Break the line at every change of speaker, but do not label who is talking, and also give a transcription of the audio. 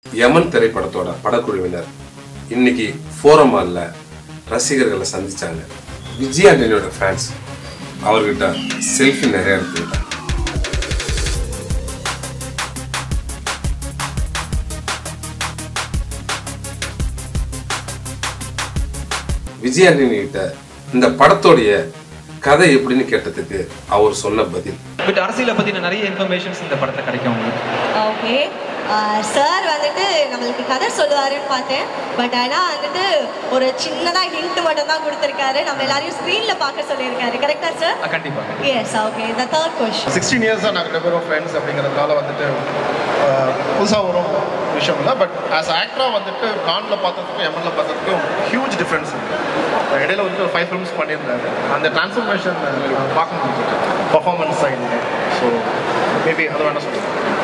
யமன் திரைப்படத்தோட படக்குழுவினர் இன்னைக்கு ஃபோரம் மால்ல ரசிகர்களை சந்திச்சாங்க விஜய் ஆண்டனியோட ஃபேன்ஸ் அவர்கிட்ட செல்ஃபி நிறைய எடுத்துக்கிட்டாங்க விஜய் ஆண்டனி கிட்ட இந்த படத்தோடைய கதை எப்படின்னு கேட்டதுக்கு அவர் சொன்ன பதில்
பட் அரசியலை பத்தின நிறைய இன்ஃபர்மேஷன்ஸ் இந்த படத்துல கிடைக்கும் உங்களுக்கு
ஓகே சார் வந்துட்டு நம்மளுக்கு கதை சொல்லுவாருன்னு பார்த்தேன் பட் ஆனால் வந்துட்டு ஒரு சின்னதாக ஹிண்ட் மட்டும் தான் கொடுத்துருக்காரு நம்ம எல்லாரையும் ஸ்க்ரீனில் பார்க்க சொல்லியிருக்காரு கரெக்டா சார்
அஹ் கண்டிப்பா
yes okay the third question
sixteen இயர்ஸாக நாங்கள் ரெண்டு பேரும் ஃப்ரெண்ட்ஸ் அப்படிங்கிறதுனால வந்துட்டு புதுசாக வரும் விஷயம் இல்லை பட் ஆஸ் ஆக்டராக வந்துட்டு கானில் பார்த்ததுக்கும் எம்எல்ல பார்த்ததுக்கும் ஹியூஜ் டிஃப்ரென்ஸ் இருக்குது இடையில வந்துட்டு ஒரு ஃபைவ் ஃபிலிம்ஸ் பண்ணியிருந்தாரு அந்த டிரான்ஸ்ஃபர்மேஷன் பார்க்க முடிஞ்சது பர்ஃபார்மன்ஸ் சைடில் ஸோ மேபி அது வேணால் சொல்லுங்கள்